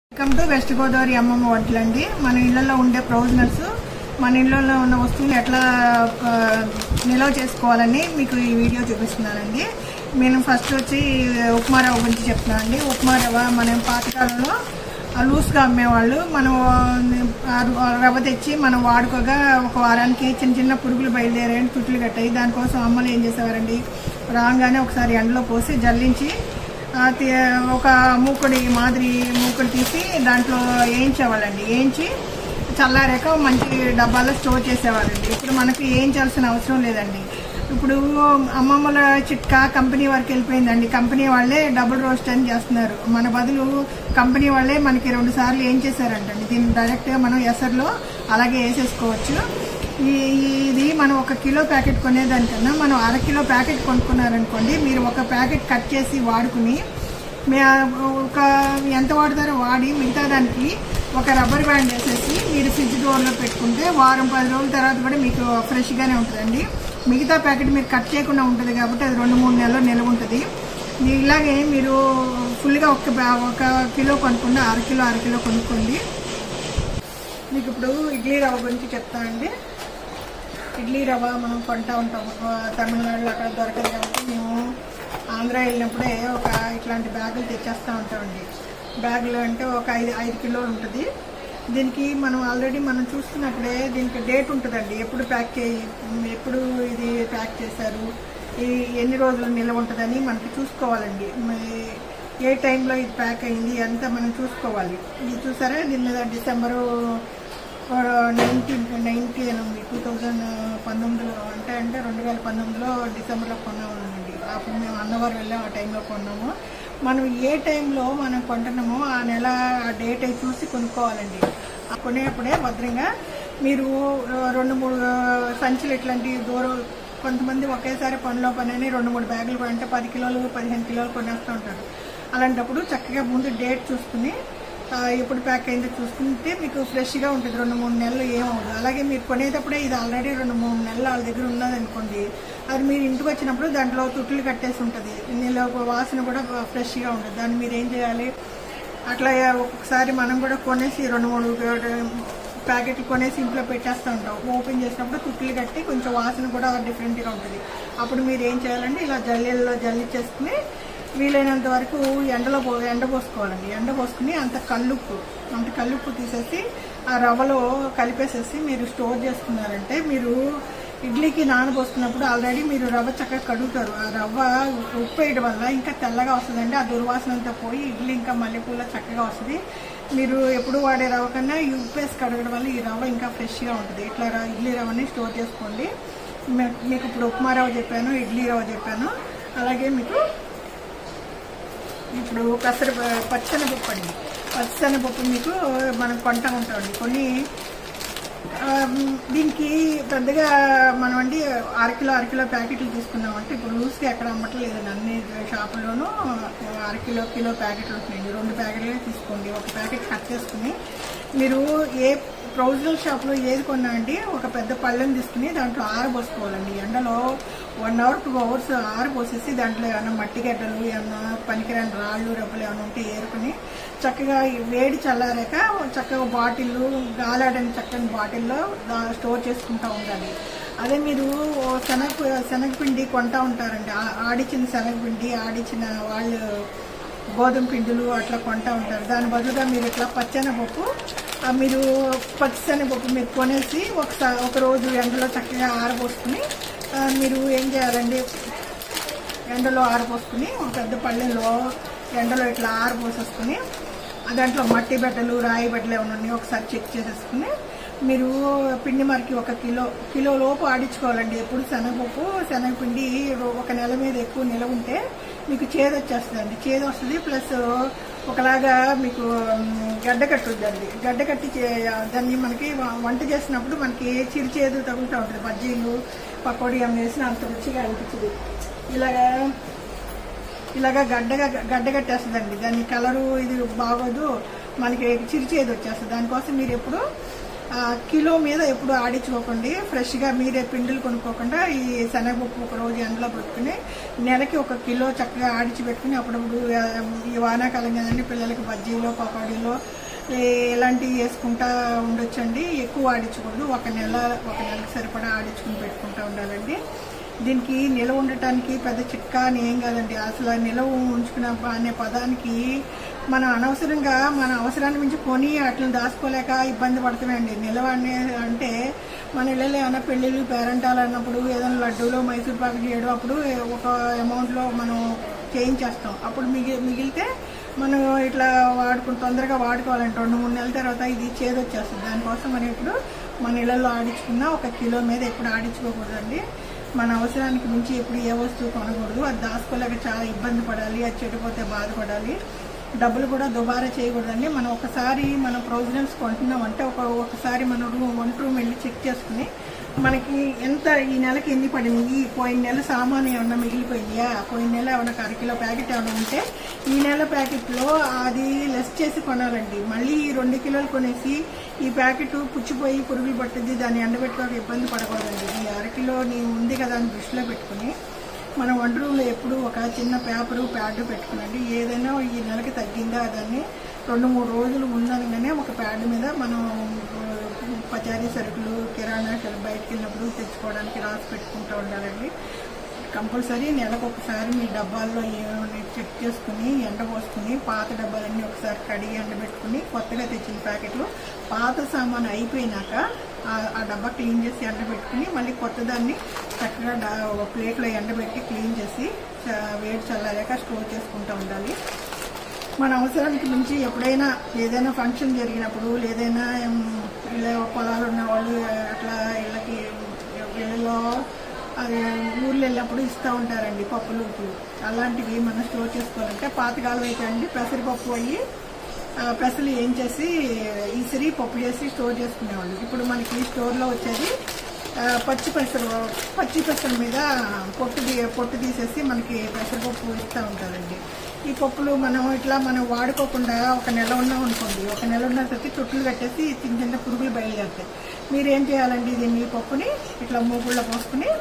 welcome to west Godavari అమ్మమ్మ వంటలండి మన ఇళ్లలో ఉండే ప్రొవిజనల్స్ మన ఇళ్లలో ఉన్న వస్తువులు ఎట్లా ఆ, నిల్వ చేసుకోవాలని మీకు ఈ వీడియో చూపిస్తున్నానండి నేను ఫస్ట్ వచ్చి ఉప్మా రవ్వ గురించి చెప్తున్నానండి ఉప్మా రవ్వ మనం పాతకాలంలో ఆ లూస్గా అమ్మేవాళ్ళు మనం ఆ రవ్వ తెచ్చి మనం వాడుకోగా ఒక వారానికి చిన్న చిన్న పురుగులు బయలుదేరాయని తుట్లు కట్టాయి దానికోసం అమ్మలు ఏం చేసేవారండి రాగానే ఒకసారి ఎండలో పోసి జల్లించి ఆ తి- ఒక మూకుడి మాదిరి మూకుడు తీసి దాంట్లో వేయించేవాళ్ళండి వేయించి చల్లారాక మంచి డబ్బాలో స్టోర్ చేసేవారండి ఇప్పుడు మనకి వేయించాల్సిన అవసరం లేదండి ఇప్పుడు అమ్మమ్మల చిట్కా కంపెనీ వరకు వెళ్ళిపోయిందండి కంపెనీ వాళ్ళే డబుల్ రోస్ట్ అని చేస్తున్నారు మన బదులు కంపెనీ వాళ్ళే మనకి రెండు సార్లు ఏం చేశారంటండి దీన్ని డైరెక్ట్గా మనం ఎసర్లో అలాగే వేసేసుకోవచ్చు ఈ ఇది మనం ఒక కిలో ప్యాకెట్ కొనేదానికన్నా మనం అర కిలో ప్యాకెట్ కొనుక్కున్నారనుకోండి మీరు ఒక ప్యాకెట్ కట్ చేసి వాడుకుని మే- ఒక ఎంత వాడతారో వాడి మిగతా దానికి ఒక రబ్బర్ బ్యాండ్ వేసేసి మీరు ఫ్రిడ్జ్ డోర్లో పెట్టుకుంటే వారం పది రోజుల తర్వాత కూడా మీకు ఫ్రెష్గానే ఉంటుందండి మిగతా ప్యాకెట్ మీరు కట్ చేయకుండా ఉంటుంది కాబట్టి అది రెండు మూడు నెలలు నిల్వ ఉంటుంది మీ ఇలాగే మీరు ఫుల్గా ఒక బ్యా- ఒక కిలో కొనుక్కుండా అర కిలో అర కిలో కొనుక్కోండి మీకు ఇప్పుడు ఇడ్లీ రవ్వ గురించి చెప్తానండి ఇడ్లీ రవ్వ మనం కొంటా ఉంటాం ఆ, తమిళనాడులో అక్కడ దొరకదు కాబట్టి మేము ఆంధ్ర వెళ్ళినప్పుడే ఒక ఇట్లాంటి బ్యాగులు తెచ్చేస్తూ ఉంటామండి బ్యాగులు అంటే ఒక ఐదు ఐదు కిలోలు ఉంటుంది దీనికి మనం ఆల్రెడీ మనం చూస్తున్నప్పుడే దీనికి డేట్ ఉంటుందండి ఎప్పుడు ప్యాక్ చేయి ఎప్పుడు ఇది ప్యాక్ చేశారు ఈ ఎన్ని రోజులు నిల్వ ఉంటుందని మనకి చూసుకోవాలండి మ- ఏ టైంలో ఇది ప్యాక్ అయింది అంతా మనం చూసుకోవాలి ఇది చూసారా దీని మీద డిసెంబరు నైన్టీన్ నైన్టీ ఎనిమిది టూ థౌజండ్ పంతొమ్మిదిలో అంటే అంటే రెండు వేల పంతొమ్మిదిలో డిసెంబర్లో కొన్నామండి అప్పుడు మేము అన్నవరం వెళ్ళాం ఆ టైంలో కొన్నాము మనం ఏ టైంలో మనం కొంటున్నామో ఆ నెల ఆ డేట్ అయి చూసి కొనుక్కోవాలండి ఆ కొనేప్పుడే భద్రంగా మీరు ఆ, రెండు మూడు ఆ, సంచులు ఇట్లాంటి దూరం కొంతమంది ఒకేసారి పనిలో పని అని రెండు మూడు బ్యాగులు కొంటే పది కిలోలు పదిహేను కిలోలు కొనేస్తూ ఉంటారు అలాంటప్పుడు చక్కగా ముందు డేట్ చూసుకుని ఆ, ఎప్పుడు ప్యాక్ అయిందో చూసుకుంటే మీకు ఫ్రెష్గా ఉంటుంది రెండు మూడు నెలలు ఏమవుతుంది అలాగే మీరు కొనేటప్పుడే ఇది ఆల్రెడీ రెండు మూడు నెలలు వాళ్ళ దగ్గర ఉన్నదనుకోండి అది మీరు ఇంటికి వచ్చినప్పుడు దాంట్లో తుట్లు కట్టేసి ఉంటుంది నీళ్ళ వాసన కూడా ఫ్రెష్గా ఉంటుంది దాన్ని మీరు ఏం చేయాలి అట్లా ఒక్కొక్కసారి మనం కూడా కొనేసి రెండు మూడు ప్యాకెట్లు కొనేసి ఇంట్లో పెట్టేస్తూ ఉంటాం ఓపెన్ చేసినప్పుడు తుట్లు కట్టి కొంచెం వాసన కూడా డిఫరెంట్గా ఉంటుంది అప్పుడు మీరు ఏం చేయాలంటే ఇలా జల్లెల్లో జల్లి చేసుకుని వీలైనంత వరకు ఎండలో పో ఎండ పోసుకోవాలండి ఎండ పోసుకుని అంత కల్లుప్పు అంత కల్లుప్పు తీసేసి ఆ రవ్వలో కలిపేసేసి మీరు స్టోర్ చేసుకున్నారంటే మీరు ఇడ్లీకి నానబోసుకున్నప్పుడు ఆల్రెడీ మీరు రవ్వ చక్కగా కడుగుతారు ఆ రవ్వ ఉప్పు వేయడం వల్ల ఇంకా తెల్లగా వస్తుందండి ఆ దుర్వాసన అంతా పోయి ఇడ్లీ ఇంకా మల్లెపూల చక్కగా వస్తుంది మీరు ఎప్పుడు వాడే రవ్వ కన్నా ఈ ఉప్పు వేసి కడగడం వల్ల ఈ రవ్వ ఇంకా ఫ్రెష్గా ఉంటుంది ఇట్లా ర- ఇడ్లీ రవ్వని స్టోర్ చేసుకోండి మీ- మీకు ఇప్పుడు ఉప్మా రవ్వ చెప్పాను ఇడ్లీ రవ్వ చెప్పాను అలాగే మీకు ఇప్పుడు పెసర పచ్చనపప్పు అండి పచ్చనపప్పు మీకు మనం కొంటా ఉంటామండి కొన్ని ఆ, దీనికి పెద్దగా మనం అండి అరకిలో అరకిలో ప్యాకెట్లు తీసుకున్నామంటే ఇప్పుడు లూస్గా ఎక్కడ అమ్మట్లేదండి అన్ని షాపుల్లోనూ అరకిలో కిలో ప్యాకెట్లు ఉంటున్నాయి రెండు ప్యాకెట్లే తీసుకోండి ఒక ప్యాకెట్ కట్ చేసుకుని మీరు ఏ ప్రొవిజనల్ షాప్లో ఏది కొన్నా అండి ఒక పెద్ద పళ్ళెం తీసుకుని దాంట్లో ఆరబోసుకోవాలండి ఎండలో వన్ అవర్ టూ అవర్స్ ఆరబోసేసి దాంట్లో ఏమైనా మట్టి గడ్డలు ఏమైనా పనికిరాని రాళ్ళు రబ్బలు ఏమైనా ఉంటే ఏరుకుని చక్కగా ఈ వేడి చల్లారాక చక్కగా బాటిల్లు గాలాడని చక్కని బాటిల్లో దా- స్టోర్ చేసుకుంటూ ఉండాలి అదే మీరు శనగ శనగపిండి కొంటా ఉంటారండి ఆ- ఆడిచ్చిన శనగపిండి ఆడిచ్చిన వాళ్ళు గోధుమ పిండిలు అట్లా కొంటా ఉంటారు దాని బదులుగా మీరు ఇట్లా పచ్చెనపప్పు ఆ మీరు పచ్చిశనగపప్పు మీరు కొనేసి ఒకసారి ఒక రోజు ఎండలో చక్కగా ఆరబోసుకుని ఆ, మీరు ఏం చేయాలండి ఎండలో ఆరబోసుకుని ఒక పెద్ద పళ్ళెంలో ఎండలో ఇట్లా ఆరబోసేసుకుని ఆ దాంట్లో మట్టి బెడ్డలు రాయి బెడ్డలు ఏమైనా ఉన్నాయి ఒకసారి చెక్ చేసేసుకుని మీరు పిండి మరికి ఒక కిలో కిలో లోపు ఆడించుకోవాలండి ఎప్పుడు శనగపప్పు శనగపిండి ఒక నెల మీద ఎక్కువ నిలవ ఉంటే మీకు చేదు వచ్చేస్తుందండి చేదు వస్తుంది ప్లస్ ఒకలాగా మీకు మ్, గడ్డ కట్టుద్దండి గడ్డ కట్టి చే- దాన్ని మనకి వ- వంట చేసినప్పుడు మనకి చిరు చేదు తగులుతూ ఉంటుంది బజ్జీలు పకోడీ అవి వేసిన అంత రుచిగా అనిపించదు ఇలాగా ఇలాగా గడ్డగా గడ్డ కట్టేస్తుందండి దాని కలరు ఇది బాగోదు మనకి చిరిచేది వచ్చేస్తుంది దానికోసం మీరు ఎప్పుడు ఆ, కిలో మీద ఎప్పుడు ఆడించుకోకండి ఫ్రెష్గా మీరే పిండిలు కొనుక్కోకుండా ఈ శనగపప్పు ఒక రోజు ఎండలో పెట్టుకుని నెలకి ఒక కిలో చక్కగా ఆడిచి పెట్టుకుని అప్పుడప్పుడు ఆ, ఈ వానాకాలం కదండి పిల్లలకి బజ్జీలో పకోడీలో ఏ- ఇలాంటివి వేసుకుంటా ఉండొచ్చండి ఎక్కువ ఆడించకూడదు ఒక నెల ఒక నెలకు సరిపడా ఆడించుకుని పెట్టుకుంటా ఉండాలండి దీనికి నిలవ ఉండటానికి పెద్ద చిట్కా అని ఏం కాదండి అసలు ఆ నిలవ ఉంచుకున్న అనే పదానికి మనం అనవసరంగా మన అవసరాన్ని మించి కొని వాటిని దాచుకోలేక ఇబ్బంది పడుతున్నాయండి నిలవ అనే అంటే మన ఇళ్ళలో ఏమైనా పెళ్ళిళ్ళు పేరెంటాలు అన్నప్పుడు ఏదైనా లడ్డూలు మైసూర్ పాకు చేయడం అప్పుడు ఒక అమౌంట్లో మనం చేయించేస్తాం అప్పుడు మిగి మిగిలితే మనం ఇట్లా వాడుకుని తొందరగా వాడుకోవాలంటే రెండు మూడు నెలల తర్వాత ఇది చేదొచ్చేస్తుంది దానికోసం మనం ఇప్పుడు మన ఇళ్ళల్లో ఆడించుకున్నా ఒక కిలో మీద ఎప్పుడు ఆడించుకోకూడదండి మన అవసరానికి మించి ఎప్పుడు ఏ వస్తువు కొనకూడదు అది దాచుకోలేక చాలా ఇబ్బంది పడాలి అది చెడిపోతే బాధపడాలి డబ్బులు కూడా దుబారా చేయకూడదండి మనం ఒకసారి మనం ప్రొవిజనల్స్ కొంటున్నాం అంటే ఒక ఒకసారి మన రూమ్ వంట రూమ్ వెళ్ళి చెక్ చేసుకుని మనకి ఎంత ఈ నెలకి ఎన్ని పడింది ఈ పోయిన నెల సామాను ఏమన్నా మిగిలిపోయిందా పోయిన నెల ఏమన్నా ఒక అరకిలో ప్యాకెట్ ఏమైనా ఉంటే ఈ నెల ప్యాకెట్లో అది లెస్ చేసి కొనాలండి మళ్ళీ ఈ రెండు కిలోలు కొనేసి ఈ ప్యాకెట్ పుచ్చిపోయి పురుగులు పట్టింది దాన్ని ఎండబెట్టుకోక ఇబ్బంది పడకూడదండి ఈ అరకిలో నీ ఉంది కదా అని దృష్టిలో పెట్టుకుని మన వంట రూమ్లో ఎప్పుడు ఒక చిన్న పేపరు ప్యాడ్ పెట్టుకునండి ఏదైనా ఈ నెలకి తగ్గిందా దాన్ని రెండు మూడు రోజులు ఉందనగానే ఒక ప్యాడ్ మీద మనం ఆ, పచారీ సరుకులు కిరాణా సరుకులు బయటకు వెళ్ళినప్పుడు తెచ్చుకోవడానికి రాసి పెట్టుకుంటూ ఉండాలండి కంపల్సరీ నెలకు ఒకసారి మీ డబ్బాల్లో ఏమైనా చెక్ చేసుకుని ఎండ పోసుకుని పాత డబ్బాలన్నీ ఒకసారి కడిగి ఎండబెట్టుకుని కొత్తగా తెచ్చిన ప్యాకెట్లు పాత సామాను అయిపోయినాక ఆ- ఆ డబ్బా క్లీన్ చేసి ఎండబెట్టుకుని మళ్ళీ కొత్తదాన్ని చక్కగా డా- ఒక ప్లేట్లో ఎండబెట్టి క్లీన్ చేసి చ- వేడి చల్లారాక స్టోర్ చేసుకుంటూ ఉండాలి మన అవసరానికి మించి ఎప్పుడైనా ఏదైనా ఫంక్షన్ జరిగినప్పుడు లేదైనా ఏం, ఇలా పొలాలు ఉన్న వాళ్ళు అట్లా ఇళ్ళకి ఇళ్ళలో అది ఊర్లు వెళ్ళినప్పుడు ఇస్తూ ఉంటారండి పప్పులు ఉప్పులు అలాంటివి మనం స్టోర్ చేసుకోవాలంటే పాతకాలం అయితే అండి పెసరపప్పు అయ్యి ఆ, పెసలు ఏం చేసి ఈసిరి పప్పు చేసి స్టోర్ చేసుకునేవాళ్ళు ఇప్పుడు మనకి స్టోర్లో వచ్చేది ఆ, పచ్చి పెసరు పచ్చి పెసల మీద పొట్టు తీ- పొట్టు తీసేసి మనకి పెసరపప్పు ఇస్తూ ఉంటారండి ఈ పప్పులు మనం ఇట్లా మనం వాడుకోకుండా ఒక నెల ఉన్నాం అనుకోండి ఒక నెల ఉన్న తర్వాత చుట్లు కట్టేసి చిన్న చిన్న పురుగులు బయలుదేరుతాయి మీరు ఏం చేయాలండి దీన్ని ఈ పప్పుని ఇట్లా మూగుళ్ళ పోసుకుని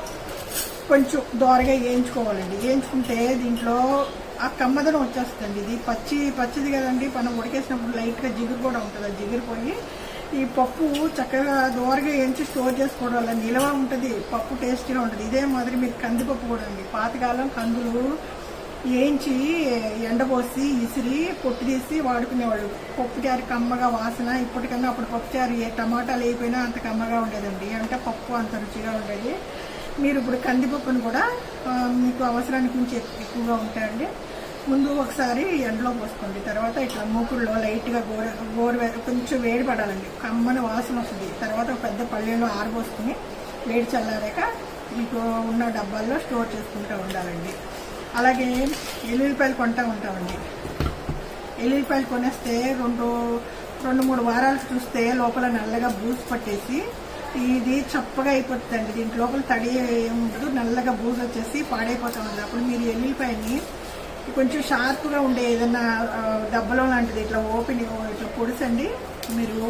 కొంచెం దోరగా వేయించుకోవాలండి వేయించుకుంటే దీంట్లో ఆ కమ్మదనం వచ్చేస్తుంది ఇది పచ్చి పచ్చిది కదండి మనం ఉడికేసినప్పుడు లైట్గా జిగురు కూడా ఉంటుంది ఆ జిగురు పోయి ఈ పప్పు చక్కగా దోరగా వేయించి స్టోర్ చేసుకోవడం వల్ల నిలవ ఉంటుంది పప్పు టేస్టీగా ఉంటుంది ఇదే మాదిరి మీరు కందిపప్పు కూడా అండి పాతకాలం కందులు వేయించి ఎండబోసి ఇసిరి పొట్టు తీసి వాడుకునేవాళ్ళు పప్పుచారు కమ్మగా వాసన ఇప్పటికన్నా అప్పుడు పప్పుచారు ఏ టమాటాలు వేయిపోయినా అంత కమ్మగా ఉండేదండి అంటే పప్పు అంత రుచిగా ఉండేది మీరు ఇప్పుడు కందిపప్పును కూడా ఆ, మీకు అవసరానికి మించి ఎక్కు- ఎక్కువగా ఉంటాయండి ముందు ఒకసారి ఎండలో పోసుకోండి తర్వాత ఇట్లా మూకుల్లో లైట్గా గోర గోరు కొంచెం వేడి పడాలండి కమ్మని వాసన వస్తుంది తర్వాత ఒక పెద్ద పళ్ళెంలో ఆరబోసుకుని వేడి చల్లారాక మీకు ఉన్న డబ్బాల్లో స్టోర్ చేసుకుంటూ ఉండాలండి అలాగే ఎల్లుల్లిపాయలు కొంటా ఉంటామండి ఎల్లుల్లిపాయలు కొనేస్తే రెండు రెండు మూడు వారాలు చూస్తే లోపల నల్లగా బూజు పట్టేసి ఇది చప్పగా అయిపోతుందండి దీంట్ లోపల తడి ఏం ఉండదు నల్లగా బూజు వచ్చేసి పాడైపోతా ఉంది అప్పుడు మీరు ఎల్లుల్లిపాయని కొంచెం షార్ప్గా ఉండే ఏదన్నా ఆ, డబ్బలో లాంటిది ఇట్లా ఓపెన్ ఇట్లా పొడిసండి మీరు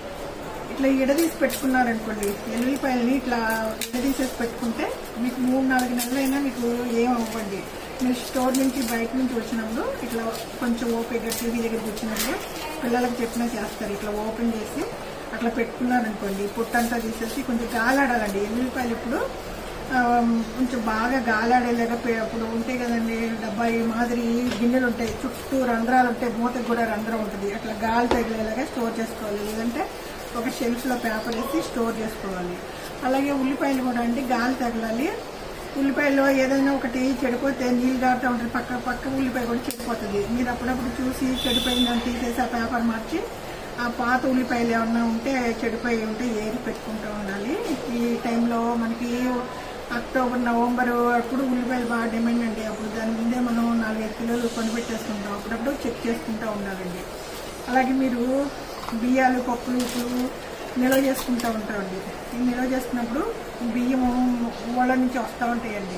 ఇట్లా ఎడదీసి పెట్టుకున్నారనుకోండి ఎల్లుల్లిపాయలని ఇట్లా ఎడదీసేసి పెట్టుకుంటే మీకు మూడు నాలుగు నెలలైనా మీకు ఏం అవ్వండి మీరు స్టోర్ నుంచి బయట నుంచి వచ్చినప్పుడు ఇట్లా కొంచెం ఓపెన్ టీవీ దగ్గరికి వచ్చినప్పుడు పిల్లలకు చెప్పినా చేస్తారు ఇట్లా ఓపెన్ చేసి అట్లా పెట్టుకున్నారనుకోండి పుట్టంతా తీసేసి కొంచెం గాలాడాలండి ఎల్లుల్లిపాయలు ఇప్పుడు ఆ, కొంచెం బాగా గాలాడేలాగా పె- అప్పుడు ఉంటాయి కదండి డబ్బా ఈ మాదిరి గిన్నెలు ఉంటాయి చుట్టూ రంధ్రాలు ఉంటాయి మూతకు కూడా రంధ్రం ఉంటుంది అట్లా గాలి తగిలేలాగా స్టోర్ చేసుకోవాలి లేదంటే ఒక షెల్ఫ్లో పేపర్ వేసి స్టోర్ చేసుకోవాలి అలాగే ఉల్లిపాయలు కూడా అండి గాలి తగలాలి ఉల్లిపాయలో ఏదైనా ఒకటి చెడిపోతే నీళ్ళు గారుతూ ఉంటుంది పక్క పక్క ఉల్లిపాయ కూడా చెడిపోతుంది మీరు అప్పుడప్పుడు చూసి చెడిపోయిందని తీసేసి ఆ పేపర్ మార్చి ఆ పాత ఉల్లిపాయలు ఏమన్నా ఉంటే చెడిపోయి ఉంటే ఏరి పెట్టుకుంటూ ఉండాలి ఈ టైంలో మనకి అక్టోబర్ నవంబర్ అప్పుడు ఉల్లిపాయలు బాగా డిమాండ్ అండి అప్పుడు దాని ముందే మనం నాలుగైదు కిలోలు కొనిపెట్టేసుకుంటాం అప్పుడప్పుడు చెక్ చేసుకుంటూ ఉండాలండి అలాగే మీరు బియ్యాలు పప్పులు ఉప్పులు నిల్వ చేసుకుంటూ ఉంటామండి ఈ నిల్వ చేసుకున్నప్పుడు బియ్యం ఊళ్ళ నుంచి వస్తూ ఉంటాయండి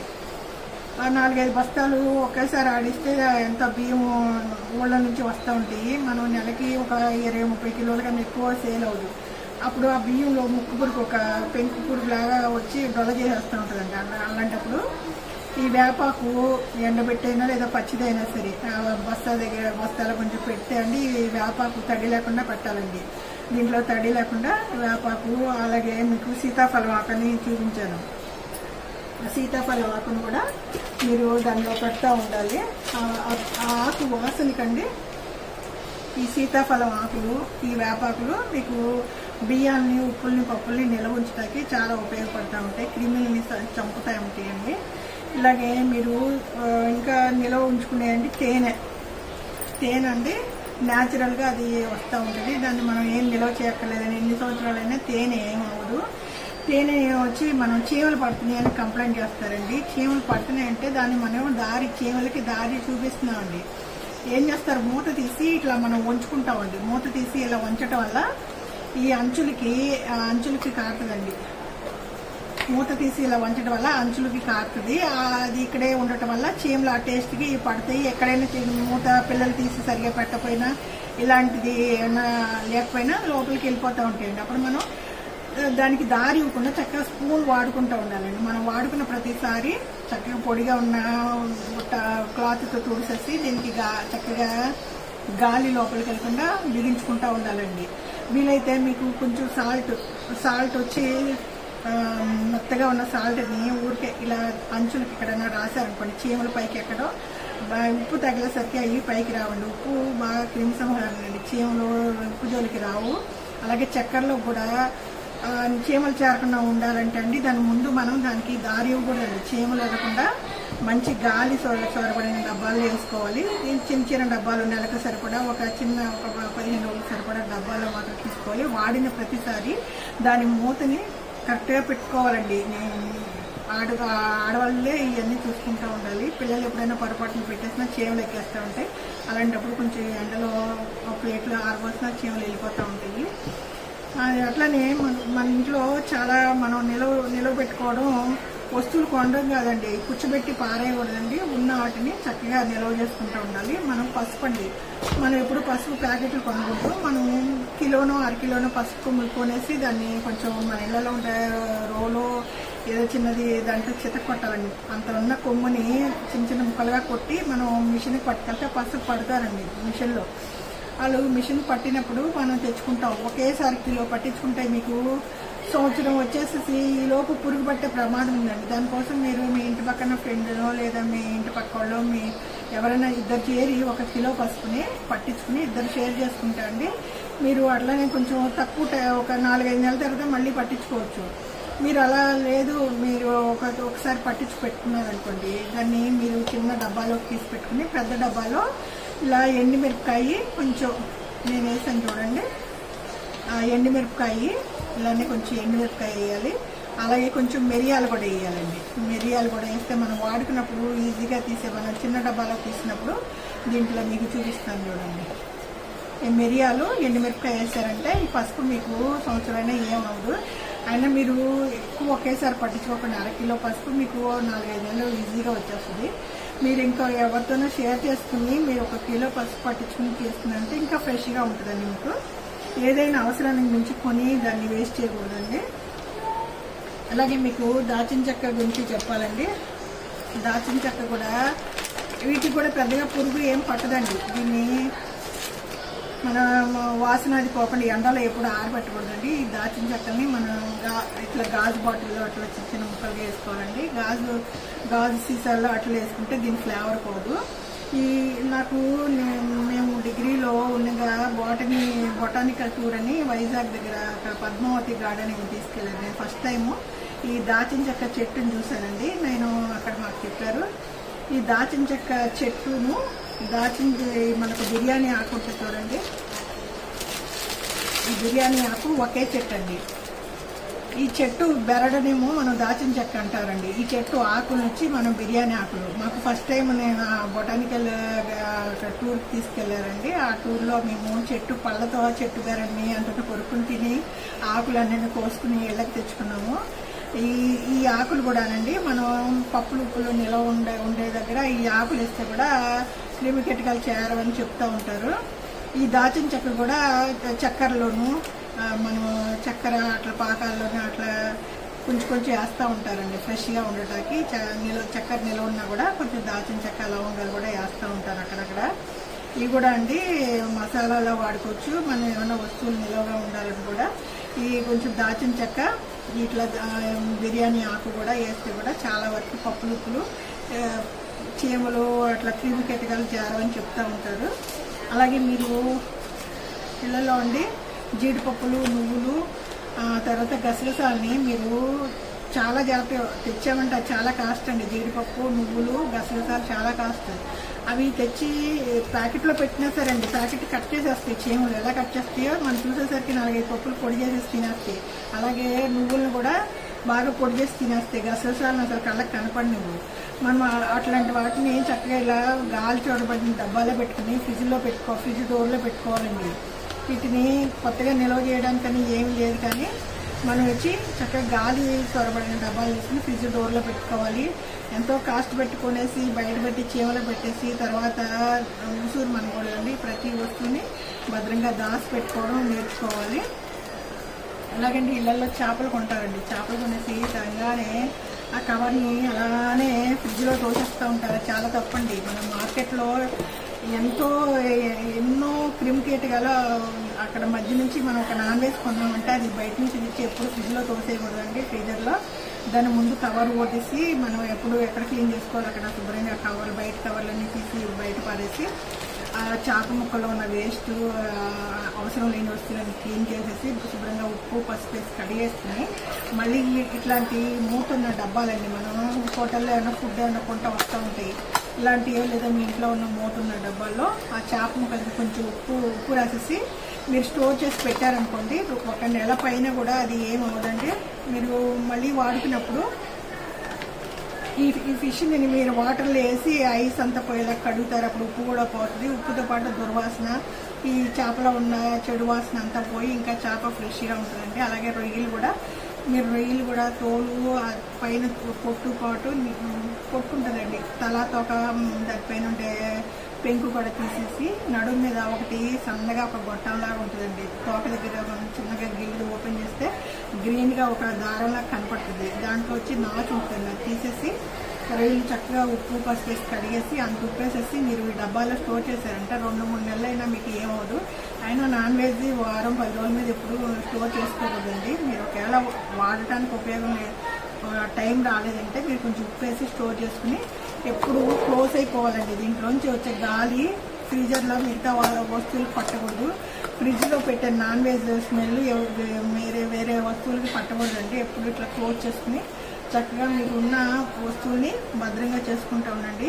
ఆ నాలుగైదు బస్తాలు ఒకేసారి ఆడిస్తే ఎంత బియ్యం ఊళ్ళ నుంచి వస్తూ ఉంటాయి మనం నెలకి ఒక ఇరవై ముప్పై కిలోల కన్నా ఎక్కువ సేల్ అవుతుంది అప్పుడు ఆ బియ్యంలో ముక్కు పురుగు ఒక పెంకు పురుగు లాగా వచ్చి డొల్ల చేసేస్తూ ఉంటుందండి అలా అలాంటప్పుడు ఈ వేపాకు ఎండబెట్టైనా లేదా పచ్చిదైనా సరే ఆ బస్తా దగ్గర బస్తాలో కొంచెం పెట్టే అండి ఈ వేపాకు తడి లేకుండా పెట్టాలండి దీంట్లో తడి లేకుండా వేపాకు అలాగే మీకు సీతాఫలం ఆకని చూపించాను సీతాఫలం ఆకును కూడా మీరు దానిలో పెడతా ఉండాలి ఆ- ఆ- ఆ ఆకు వాసనకండి ఈ సీతాఫలం ఆకులు ఈ వేపాకులు మీకు బియ్యాన్ని ఉప్పుల్ని పప్పుల్ని నిల్వ ఉంచడానికి చాలా ఉపయోగపడుతూ ఉంటాయి క్రిమిని చంపుతూ ఉంటాయండి ఇలాగే మీరు ఆ, ఇంకా నిల్వ ఉంచుకునేయండి తేనె తేనె అండి న్యాచురల్గా అది వస్తూ ఉంటుంది దాన్ని మనం ఏం నిల్వ చేయక్కర్లేదని ఎన్ని సంవత్సరాలైనా తేనె ఏం అవ్వదు తేనె వచ్చి మనం చీమలు పడుతున్నాయి అని కంప్లైంట్ చేస్తారండి చీమలు పడుతున్నాయి అంటే దాన్ని మనం దారి చీమలకి దారి చూపిస్తున్నామండి ఏం చేస్తారు మూత తీసి ఇట్లా మనం వంచుకుంటామండి మూత తీసి ఇలా వంచటం వల్ల ఈ అంచులకి ఆ అంచులకి కారుతుందండి మూత తీసి ఇలా వంచడం వల్ల అంచులకి కారుతుంది ఆ, అది ఇక్కడే ఉండటం వల్ల చీమలు ఆ టేస్ట్కి పడతాయి ఎక్కడైనా చీ- మూత పిల్లలు తీసి సరిగా పెట్టకపోయినా ఇలాంటిది ఏమన్నా లేకపోయినా లోపలికి వెళ్ళిపోతూ ఉంటాయండి అప్పుడు మనం ఆ, దానికి దారి ఇవ్వకుండా చక్కగా స్పూన్ వాడుకుంటూ ఉండాలండి మనం వాడుకున్న ప్రతిసారి చక్కగా పొడిగా ఉన్న క్లాత్తో తుడిసేసి దీనికి గా చక్కగా గాలి లోపలికి వెళ్ళకుండా బిగించుకుంటూ ఉండాలండి వీలైతే మీకు కొంచెం సాల్ట్ సాల్ట్ వచ్చి ఆ, మెత్తగా ఉన్న సాల్ట్ని ఊరికే ఇలా అంచులకి ఎక్కడైనా రాశారనుకోండి చీమల పైకి ఎక్కడో బా- ఉప్పు తగిలేసరికి అవి పైకి రావండి ఉప్పు బాగా క్రిమి సంహారం అండి చీమలు ఉప్పు జోలికి రావు అలాగే చక్కెరలో కూడా ఆ, చీమలు చేరకుండా ఉండాలంటే అండి దాని ముందు మనం దానికి దారి ఇవ్వకూడదండి చీమలు ఎరగకుండా మంచి గాలి చొర చొరబడిన డబ్బాలు వేసుకోవాలి ఈ చిన్న చిన్న డబ్బాలు నెలకు సరిపడా ఒక చిన్న ఒక పదిహేను రోజులు సరిపడా డబ్బాలో మాత్రం తీసుకోవాలి వాడిన ప్రతిసారి దాని మూతని కరెక్ట్గా పెట్టుకోవాలండి నేను ఆడ ఆడవాళ్ళే ఇవన్నీ చూసుకుంటూ ఉండాలి పిల్లలు ఎప్పుడైనా పొరపాటున పెట్టేసినా చీమలు ఎక్కేస్తూ ఉంటాయి అలాంటప్పుడు కొంచెం ఎండలో ఒక ప్లేట్లో ఆరబోసినా చీమలు వెళ్ళిపోతూ ఉంటాయి అది అట్లానే మన మన ఇంట్లో చాలా మనం నిలవ నిలవ పెట్టుకోవడం వస్తువులు కొనడం కాదండి కూర్చోబెట్టి పారేయకూడదండి ఉన్న వాటిని చక్కగా నిల్వ చేసుకుంటూ ఉండాలి మనం పసుపు అండి మనం ఎప్పుడు పసుపు ప్యాకెట్లు కొనకూడదు మనం కిలోనో అర కిలోనో పసుపు కొమ్ములు కొనేసి దాన్ని కొంచెం మన ఇళ్ళలో ఉండే రోలో ఏదో చిన్నది దాంట్లో చిత కొట్టాలండి అంత ఉన్న కొమ్ముని చిన్న చిన్న ముక్కలుగా కొట్టి మనం మిషన్కి పట్టుకెళ్తే పసుపు పడతారండి మిషన్లో వాళ్ళు మిషన్ పట్టినప్పుడు మనం తెచ్చుకుంటాం ఒకేసారి కిలో పట్టించుకుంటే మీకు సంవత్సరం వచ్చేసి ఈ లోపు పురుగు పట్టే ప్రమాదం ఉందండి దానికోసం మీరు మీ ఇంటి పక్కన ఫ్రెండ్నో లేదా మీ ఇంటి పక్క వాళ్ళు మీ ఎవరైనా ఇద్దరు చేరి ఒక కిలో పసుపుని పట్టించుకుని ఇద్దరు షేర్ చేసుకుంటా అండి మీరు అట్లానే కొంచెం తక్కువ టై- ఒక నాలుగైదు నెలల తర్వాత మళ్ళీ పట్టించుకోవచ్చు మీరు అలా లేదు మీరు ఒక ఒకసారి పట్టించి పెట్టుకున్నారనుకోండి దాన్ని మీరు చిన్న డబ్బాలోకి తీసి పెట్టుకుని పెద్ద డబ్బాలో ఇలా ఎండుమిరపకాయ కొంచెం నేను వేసాను చూడండి ఆ ఎండుమిరపకాయ ఇలానే కొంచెం ఎండుమిరపకాయ వేయాలి అలాగే కొంచెం మిరియాలు కూడా వేయాలండి మిరియాలు కూడా వేస్తే మనం వాడుకున్నప్పుడు ఈజీగా తీసే మనం చిన్న డబ్బాలో తీసినప్పుడు దీంట్లో మీకు చూపిస్తాను చూడండి ఈ మిరియాలు ఎండుమిరపకాయ వేసారంటే ఈ పసుపు మీకు సంవత్సరమైనా ఏమవుదు అయినా మీరు ఎక్కువ ఒకేసారి పట్టించుకోకుండా అర కిలో పసుపు మీకు నాలుగైదు నెలలు ఈజీగా వచ్చేస్తుంది మీరు ఇంకా ఎవరితోనో షేర్ చేసుకుని మీరు ఒక కిలో పసుపు పట్టించుకుని తీసుకున్నారంటే ఇంకా ఫ్రెష్గా ఉంటుందండి మీకు ఏదైనా అవసరానికి మించి కొని దాన్ని వేస్ట్ చేయకూడదండి అలాగే మీకు దాచిన చెక్క గురించి చెప్పాలండి దాచిన చెక్క కూడా వీటికి కూడా పెద్దగా పురుగు ఏం పట్టదండి దీన్ని మన వాసన అది పోకుండా ఎండలో ఎప్పుడు ఆరబెట్టకూడదండి ఈ దాచిన చెక్కల్ని మనం గా- ఇట్లా గాజు బాటిల్లో అట్లా చిన్న చిన్న ముక్కలుగా వేసుకోవాలండి గాజు గాజు సీసాల్లో అట్లా వేసుకుంటే దీని ఫ్లేవర్ పోదు ఈ నాకు నేను మేము డిగ్రీలో ఉండగా బాటనీ బొటానికల్ టూర్ అని వైజాగ్ దగ్గర అక్కడ పద్మావతి గార్డెన్ తీసుకెళ్ళాను నేను ఫస్ట్ టైము ఈ దాచిన చెక్క చెట్టుని చూశానండి నేను అక్కడ మాకు చెప్పారు ఈ దాచిన చెక్క చెట్టును దాచిన చె- మనకు బిర్యానీ ఆకు ఉంటుంది చూడండి ఈ బిర్యానీ ఆకు ఒకే చెట్టు అండి ఈ చెట్టు బెరడనేమో మనం దాచిన చెక్క అంటారండి ఈ చెట్టు ఆకులు వచ్చి మనం బిర్యానీ ఆకులు మాకు ఫస్ట్ టైం నేను బొటానికల్ టూర్కి తీసుకెళ్లారండి ఆ టూర్లో మేము చెట్టు పళ్ళతో చెట్టు బెరడిని అంతటా కొరుకుని తిని ఆకులు అన్నీ కోసుకుని ఇళ్ళకి తెచ్చుకున్నాము ఈ ఈ ఆకులు కూడానండి మనం పప్పులు ఉప్పులు నిలవ ఉండే ఉండే దగ్గర ఈ ఆకులు వేస్తే కూడా క్రిమి కీటకాలు చేరవని చెప్తూ ఉంటారు ఈ దాచిన చెక్క కూడా చక్కెరలోను ఆ, మనం చక్కెర అట్లా పాకాల్లోనే అట్లా కొంచెం కొంచెం వేస్తూ ఉంటారండి ఫ్రెష్గా ఉండటానికి చ- నిల్వ చక్కెర నిల్వ ఉన్నా కూడా కొంచెం దాల్చిన చెక్క లవంగాలు కూడా వేస్తూ ఉంటారు అక్కడక్కడ ఇవి కూడా అండి మసాలాలో వాడుకోవచ్చు మనం ఏమైనా వస్తువులు నిల్వగా ఉండాలని కూడా ఈ కొంచెం దాల్చిన చెక్క ఇట్లా ఆ, బిర్యానీ ఆకు కూడా వేస్తే కూడా చాలా వరకు పప్పులు ఉప్పులు ఆ, చీమలు అట్లా క్రిమి కీటకాలు చేరవని చెప్తూ ఉంటారు అలాగే మీరు పిల్లల్లో ఉండి జీడిపప్పులు నువ్వులు ఆ, తర్వాత గసగసాలని మీరు చాలా జాగ్రత్త తెచ్చామంటే అది చాలా కాస్ట్ అండి జీడిపప్పు నువ్వులు గసగసాలు చాలా కాస్ట్ అవి తెచ్చి ప్యాకెట్లో పెట్టినా సరే అండి ప్యాకెట్ కట్ చేసేస్తాయి చీమలు ఎలా కట్ చేస్తాయో మనం చూసేసరికి నాలుగైదు పప్పులు పొడి చేసేసి తినేస్తాయి అలాగే నువ్వులను కూడా బాగా పొడి చేసి తినేస్తాయి గసగసాలను అసలు కళ్ళకి కనపడినవు మనం ఆ- అట్లాంటి వాటిని చక్కగా ఇలా గాలి చూడబడిన డబ్బాలో పెట్టుకుని ఫ్రిడ్జ్లో పెట్టుకో ఫ్రిడ్జ్ డోర్లో పెట్టుకోవాలండి వీటిని కొత్తగా నిల్వ చేయడానికని ఏమీ లేదు కానీ మనం వచ్చి చక్కగా గాలి చొరబడిన డబ్బాలు తీసుకుని ఫ్రిడ్జ్ డోర్లో పెట్టుకోవాలి ఎంతో కాస్ట్ పెట్టుకునేసి బయట పెట్టి చీమలో పెట్టేసి తర్వాత ఉసూరు మనకూడదండి ప్రతి వస్తువుని భద్రంగా దాచి పెట్టుకోవడం నేర్చుకోవాలి ఎలాగంటే ఇళ్లలో చేపలు కొంటారండి చేపలు కొనేసి తరంగానే ఆ కవర్ని అలానే ఫ్రిడ్జ్లో తోసేస్తూ ఉంటారు చాలా తప్పండి మనం మార్కెట్లో ఎంతో ఎ- ఎన్నో క్రిమికీటకాలు అక్కడ మధ్య నుంచి మనం ఒక నాన్ వెజ్ కొన్నామంటే అది బయట నుంచి తెచ్చి ఎప్పుడు ఫ్రిడ్జ్లో తోసేయకూడదండి ఫ్రీజర్లో దాని ముందు కవర్ ఓటేసి మనం ఎప్పుడు ఎక్కడ క్లీన్ చేసుకోవాలి అక్కడ శుభ్రంగా కవర్ బయట కవర్లన్నీ తీసి బయట పారేసి ఆ చాప ముక్కలో ఉన్న వేస్ట్ అవసరం లేని వస్తువులను క్లీన్ చేసేసి శుభ్రంగా ఉప్పు పసుపు వేసి కడిగేసుకుని మళ్ళీ ఇట్లాంటి మూత ఉన్న డబ్బాలండి మనం హోటల్లో ఏమైనా ఫుడ్ ఏమైనా కొంట వస్తూ ఉంటాయి ఇలాంటివి లేదా మీ ఇంట్లో ఉన్న మూత ఉన్న డబ్బాల్లో ఆ చేప ముక్కలకి కొంచెం ఉప్పు ఉప్పు రాసేసి మీరు స్టోర్ చేసి పెట్టారనుకోండి ఒక నెల పైన కూడా అది ఏం అవ్వదండి మీరు మళ్ళీ వాడుకున్నప్పుడు ఈ ఈ ఫిష్ని మీరు వాటర్లో వేసి ఐస్ అంతా పోయేలా కడుగుతారు అప్పుడు ఉప్పు కూడా పోతుంది ఉప్పుతో పాటు దుర్వాసన ఈ చేపలో ఉన్న చెడు వాసన అంతా పోయి ఇంకా చేప ఫ్రెష్గా ఉంటుందండి అలాగే రొయ్యలు కూడా మీరు రొయ్యలు కూడా తోలు ఆ పైన పొట్టు పాటు పొట్టు ఉంటుందండి తల తోక దానిపైన ఉండే పెంకు కూడా తీసేసి నడుము మీద ఒకటి సన్నగా ఒక గొట్టంలాగా ఉంటుందండి తోక దగ్గర మనం చిన్నగా గిల్లు ఓపెన్ చేస్తే గ్రీన్గా ఒక దారంలా కనపడుతుంది దాంట్లో వచ్చి నాచు ఉంటుంది అది తీసేసి రొయ్యలు చక్కగా ఉప్పు పసుపు వేసి కడిగేసి అంత ఉప్పు వేసేసి మీరు ఈ డబ్బాలో స్టోర్ చేశారంటే రెండు మూడు నెలలైనా మీకు ఏమవదు అయినా నాన్ వెజ్ వారం పది రోజుల మీద ఎప్పుడు స్టోర్ చేసుకోకూడదండి మీరు ఒకవేళ వాడటానికి ఉపయోగం లేదు టైం రాలేదంటే మీరు కొంచెం ఉప్పు వేసి స్టోర్ చేసుకుని ఎప్పుడు క్లోజ్ అయిపోవాలండి దీంట్లోంచి వచ్చే గాలి ఫ్రీజర్లో మిగతా వాళ్ళ వస్తువులు పట్టకూడదు ఫ్రిడ్జ్లో పెట్టే నాన్ వెజ్ స్మెల్ వేరే వేరే వస్తువులకి పట్టకూడదండి ఎప్పుడు ఇట్లా క్లోజ్ చేసుకుని చక్కగా మీకు ఉన్న వస్తువుల్ని భద్రంగా చేసుకుంటూ ఉండండి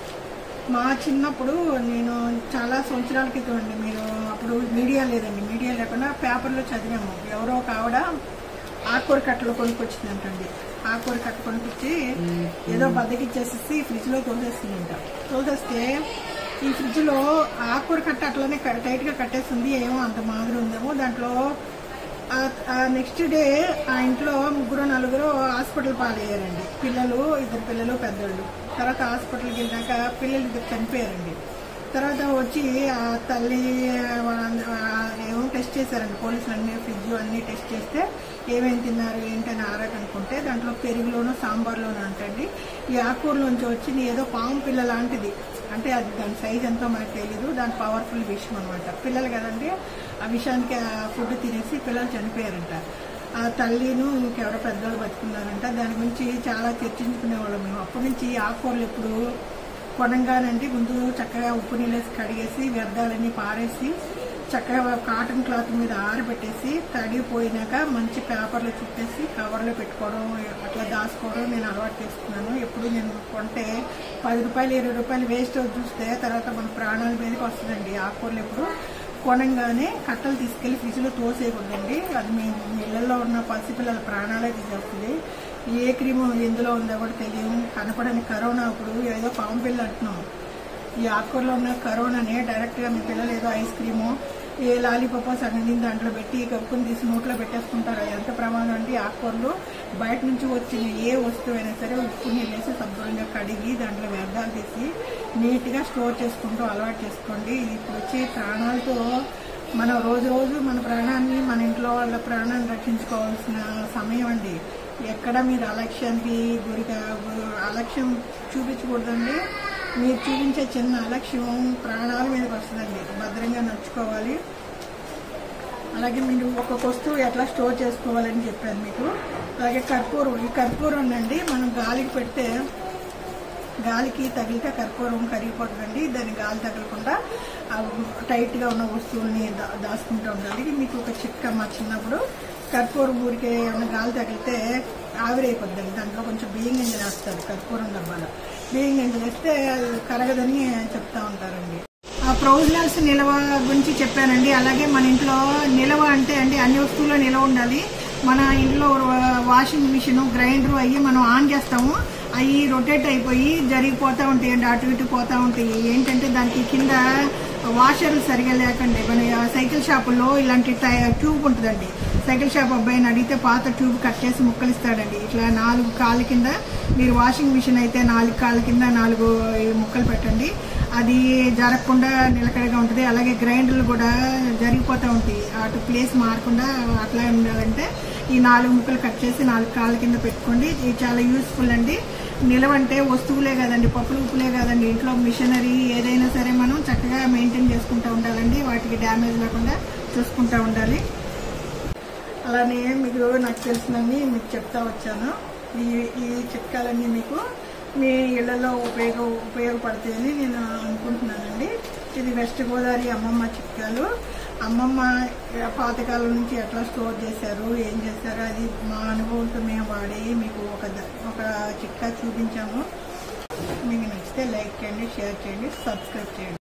మా చిన్నప్పుడు నేను చాలా సంవత్సరాల క్రితం అండి మీరు అప్పుడు మీడియా లేదండి మీడియా లేకుండా పేపర్లో చదివాము ఎవరో ఒక ఆవిడ ఆకుకూర కట్టలు కొనుక్కొచ్చిందంటండి ఆకుకూర కట్ట కొనుక్కొచ్చి ఏదో బద్దకిచ్చేసేసి ఫ్రిడ్జ్లో తోసేసిందంట తోసేస్తే ఈ ఫ్రిడ్జ్లో ఆకుకూర కట్ట అట్లనే క- టైట్గా కట్టేస్తుంది ఏమో అంత మాదిరి ఉందేమో దాంట్లో నెక్స్ట్ డే ఆ ఇంట్లో ముగ్గురు నలుగురు హాస్పిటల్ పాలయ్యారండి పిల్లలు ఇద్దరు పిల్లలు పెద్దోళ్ళు తర్వాత హాస్పిటల్కి వెళ్ళాక పిల్లలు ఇద్దరు చనిపోయారండి తర్వాత వచ్చి ఆ తల్లి వాళ్ళ- ఆ ఏమో టెస్ట్ చేశారండి పోలీసులు అన్ని ఫ్రిడ్జ్ అన్ని టెస్ట్ చేస్తే ఏమేమి తిన్నారు ఏంటని ఆరా కనుక్కుంటే దాంట్లో పెరుగులోనూ సాంబార్లోనూ అంటండి ఈ ఆకుకూరలోంచి వచ్చింది ఏదో పాము పిల్ల లాంటిది అంటే అది దాని సైజ్ ఎంతో మనకు తెలియదు దాని పవర్ఫుల్ విషయం అనమాట పిల్లలు కదండి ఆ విషయానికి ఆ ఫుడ్ తినేసి పిల్లలు చనిపోయారంట ఆ తల్లిను ఇంకెవరో పెద్దవాళ్ళు బతుకున్నారంట దాని గురించి చాలా చర్చించుకునేవాళ్ళం మేము అప్పటి నుంచి ఆకుకూరలు ఎప్పుడు కొనంగానండి ముందు చక్కగా ఉప్పు నీళ్ళేసి కడిగేసి వ్యర్థాలన్నీ పారేసి చక్కగా కాటన్ క్లాత్ మీద ఆరబెట్టేసి తడిపోయినాక మంచి పేపర్లో చుట్టేసి కవర్లో పెట్టుకోవడం అట్లా దాచుకోవడం నేను అలవాటు చేసుకున్నాను ఎప్పుడు నేను కొంటే పది రూపాయలు ఇరవై రూపాయలు వేస్ట్ చూస్తే తర్వాత మన ప్రాణాల మీదకి వస్తుందండి ఆకుకూరలు ఎప్పుడు కొనంగానే కట్టలు తీసుకెళ్లి ఫ్రిడ్జ్లో తోసేయకూడదండి అది మీ మీ ఇళ్లలో ఉన్న పసిపిల్లల ప్రాణాలే తీసేస్తుంది ఏ క్రీము ఎందులో ఉందో కూడా తెలియదు కనపడని కరోనా అప్పుడు ఏదో పాము పిల్ల అంటున్నాం ఈ ఆకుకూరలో ఉన్న కరోనానే డైరెక్ట్గా మీ పిల్లలు ఏదో ఐస్ క్రీము ఏ లాలీపాప్ సగం తిని దాంట్లో పెట్టి కప్పుకుని తీసి నోట్లో పెట్టేసుకుంటారు అది ఎంత ప్రమాదం అంటే ఈ ఆకుకూరలు బయట నుంచి వచ్చిన ఏ వస్తువైనా సరే ఉప్పు నీళ్ళు వేసి శుభ్రంగా కడిగి దాంట్లో వ్యర్థాలు తీసి నీట్గా స్టోర్ చేసుకుంటూ అలవాటు చేసుకోండి ఇప్పుడు వచ్చి ప్రాణాలతో మనం రోజు రోజు మన ప్రాణాన్ని మన ఇంట్లో వాళ్ళ ప్రాణాన్ని రక్షించుకోవాల్సిన సమయం అండి ఎక్కడ మీరు అలక్ష్యానికి గురి కా- అలక్ష్యం చూపించకూడదండి మీరు చూపించే చిన్న అలక్ష్యం ప్రాణాల మీదకి వస్తుందండి భద్రంగా నడుచుకోవాలి అలాగే మీరు ఒక్కొక్క వస్తువు ఎట్లా స్టోర్ చేసుకోవాలని చెప్పాను మీకు అలాగే కర్పూరం ఈ కర్పూరం ఉందండి మనం గాలికి పెడితే గాలికి తగిలితే కర్పూరం కరిగిపోతుందండి దాన్ని గాలి తగలకుండా ఆ టైట్గా ఉన్న వస్తువుల్ని దా దాచుకుంటూ ఉండాలి మీకు ఒక చిక్క మా చిన్నప్పుడు కర్పూరం ఊరికే ఏమైనా గాలి తగిలితే ఆవిరైపోద్దండి దాంట్లో కొంచెం బియ్యం గింజలు వేస్తారు కర్పూరం డబ్బాలో బియ్యం గింజలు వేస్తే అది కరగదని చెప్తా ఉంటారండి ఆ ప్రొవిజనల్స్ నిల్వ గురించి చెప్పానండి అలాగే మన ఇంట్లో నిల్వ అంటే అండి అన్ని వస్తువుల్లో నిల్వ ఉండాలి మన ఇంట్లో వాషింగ్ మిషన్ గ్రైండర్ అయ్యి మనం ఆన్ చేస్తాము అవి రొటేట్ అయిపోయి జరిగిపోతూ ఉంటాయండి అటు ఇటు పోతూ ఉంటాయి ఏంటంటే దానికి కింద వాషర్లు సరిగా లేకండి మన సైకిల్ షాపుల్లో ఇలాంటి టై- ట్యూబ్ ఉంటుందండి సైకిల్ షాప్ అబ్బాయిని అడిగితే పాత ట్యూబ్ కట్ చేసి ముక్కలు ఇస్తాడండి ఇట్లా నాలుగు కాళ్ళ కింద మీరు వాషింగ్ మిషన్ అయితే నాలుగు కాళ్ళ కింద నాలుగు ఈ ముక్కలు పెట్టండి అది జరగకుండా నిలకడగా ఉంటుంది అలాగే గ్రైండర్లు కూడా జరిగిపోతూ ఉంటాయి అటు ప్లేస్ మారకుండా అట్లా ఉండాలంటే ఈ నాలుగు ముక్కలు కట్ చేసి నాలుగు కాళ్ళ కింద పెట్టుకోండి ఇది చాలా యూస్ఫుల్ అండి నిలవంటే వస్తువులే కదండి పప్పులు ఉప్పులే కదండి ఇంట్లో మిషనరీ ఏదైనా సరే మనం చక్కగా మెయింటైన్ చేసుకుంటూ ఉండాలండి వాటికి డ్యామేజ్ లేకుండా చూసుకుంటూ ఉండాలి అలానే మీకు నాకు తెలిసినవి మీకు చెప్తా వచ్చాను ఈ ఈ చిట్కాలన్నీ మీకు మీ ఇళ్లలో ఉపయోగ ఉపయోగపడతాయని నేను అనుకుంటున్నానండి ఇది వెస్ట్ గోదావరి అమ్మమ్మ చిట్కాలు అమ్మమ్మ పాతకాలం నుంచి ఎట్లా స్టోర్ చేశారు ఏం చేశారు అది మా అనుభవంతో మేము వాడి మీకు ఒక ద- ఒక చిట్కా చూపించాము మీకు నచ్చితే లైక్ చేయండి షేర్ చేయండి సబ్స్క్రైబ్ చేయండి